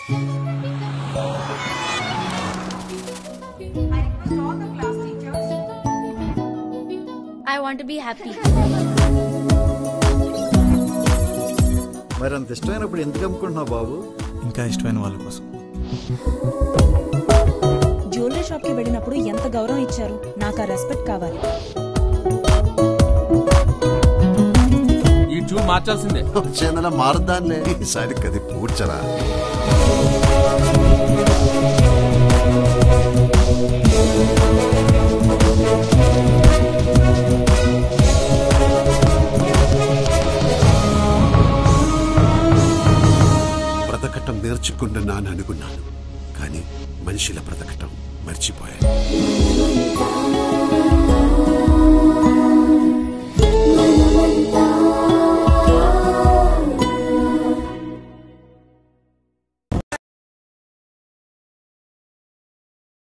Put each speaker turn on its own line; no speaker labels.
I want to be happy.
మరి అంత ఇష్టమైనప్పుడు ఎందుకు అమ్ముకుంటున్నావు బాబు
ఇంకా ఇష్టమైన వాళ్ళ కోసం
జ్యువెలరీ షాప్ కి వెళ్ళినప్పుడు ఎంత గౌరవం ఇచ్చారు నాకు ఆ రెస్పెక్ట్ కావాలి
ఈ ట్యూన్ మార్చాల్సిందే
వచ్చేందన మారుద్దాంలే ఈసారి కది పూడ్చరా బ్రతకటం నేర్చుకుంటున్నాను అనుకున్నాను కానీ మనిషిల బ్రతకటం మర్చిపోయాను